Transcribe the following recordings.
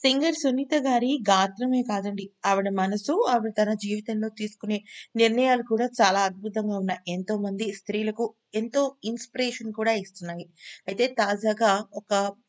Singer Sunitha గారి గాత్రమే కాదండి. ఆవిడ మనసు, ఆవిడ తన జీవితంలో తీసుకునే నిర్ణయాలు కూడా చాలా అద్భుతంగా ఉన్నాయి. ఎంతోమంది స్త్రీలకు ఎంతో ఇన్‌స్పిరేషన్ కూడా ఇస్తున్నాయి. అయితే తాజాగా ఒక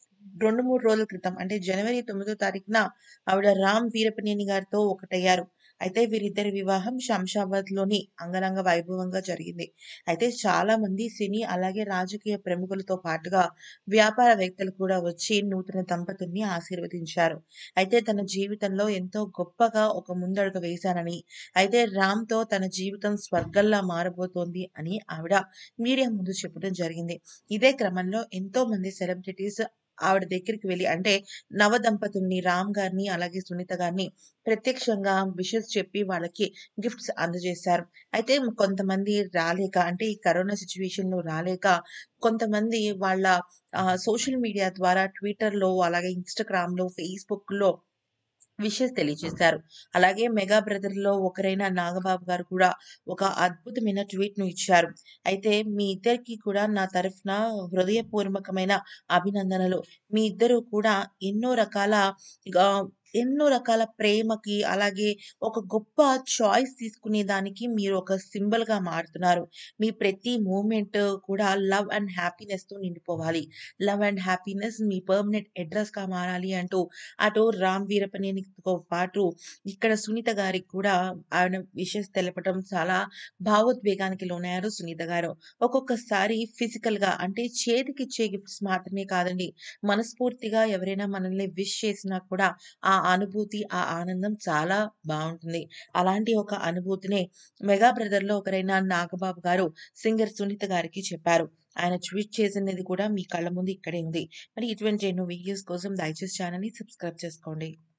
2, 3 రోజుల క్రితం అంటే జనవరి 9 తారీఖున ఆవిడ రామ్ వీరపనేని గారితో ఒకటయ్యారు. అయితే వీరిద్దరి వివాహం శంషాబాద్‌లోని అంగరంగ వైభవంగా జరిగింది. అయితే చాలామంది సినీ అలాగే రాజకీయ ప్రముఖులతో పాటుగా వ్యాపారవేత్తలు కూడా వచ్చి నూతన దంపతుల్ని ఆశీర్వదించారు. అయితే తన జీవితంలో ఎంతో గొప్పగా ఒక ముందడుగు వేశానని, అయితే రామ్‌తో తన జీవితం స్వర్గంలా మారబోతోంది అని ఆవిడ మీడియా ముందు చెప్పడం జరిగింది. ఇదే క్రమంలో ఎంతోమంది సెలబ్రిటీస్ ఆవిడ దగ్గరికి వెళ్లి అంటే నవ దంపతుల్ని రామ్ గారిని, అలాగే సునీత గారిని ప్రత్యక్షంగా విషెస్ చెప్పి వాళ్ళకి గిఫ్ట్స్ అందజేశారు. అయితే కొంతమంది రాలేక అంటే ఈ కరోనా సిట్యుయేషన్‌లో రాలేక కొంతమంది వాళ్ళ ఆహ్, సోషల్ మీడియా ద్వారా ట్విట్టర్‌లో, అలాగే ఇన్‌స్టాగ్రామ్‌లో, ఫేస్‌బుక్‌లో విషెస్ తెలియజేశారు. అలాగే 'మెగా బ్రదర్‌లో' ఒకరైన నాగబాబు గారు కూడా ఒక అద్భుతమైన ట్వీట్‌ను ఇచ్చారు. అయితే మీ ఇద్దరికీ కూడా నా తరఫున హృదయపూర్వకమైన అభినందనలు. మీ ఇద్దరు కూడా ఎన్నో రకాల గా ఎన్నో రకాల ప్రేమకి, అలాగే ఒక గొప్ప చాయిస్ తీసుకునే దానికి మీరు ఒక సింబల్‌గా మారుతున్నారు. మీ ప్రతి మూవ్‌మెంట్ కూడా లవ్ అండ్ హ్యాపీనెస్‌తో నిండిపోవాలి. లవ్ అండ్ హ్యాపీనెస్ మీ పర్మనెంట్ అడ్రెస్‌గా మారాలి అంటూ అటు రామ్ వీరపనేనితో పాటు ఇక్కడ సునీత గారికి కూడా ఆయన విషెస్ తెలపడం చాలా భావోద్వేగానికి లోనయ్యారు సునీత గారు. ఒక్కొక్కసారి ఫిజికల్‌గా అంటే చేతికిచ్చే గిఫ్ట్స్ మాత్రమే కాదండి. మనస్ఫూర్తిగా ఎవరైనా మనల్ని విష్ చేసినా కూడా ఆ అనుభూతి, ఆ ఆనందం చాలా బావుంటుంది. అలాంటి ఒక అనుభూతినే 'మెగా బ్రదర్‌లో' ఒకరైన నాగబాబు గారు సింగర్ సునీత గారికి చెప్పారు. ఆయన ట్వీట్ చేసినది కూడా మీ కళ్ళ ముందు ఇక్కడే ఉంది. మరి ఇటువంటి ఎన్నో వీడియోస్ కోసం దయచేసి ఛానెల్‌ని సబ్స్క్రైబ్ చేసుకోండి.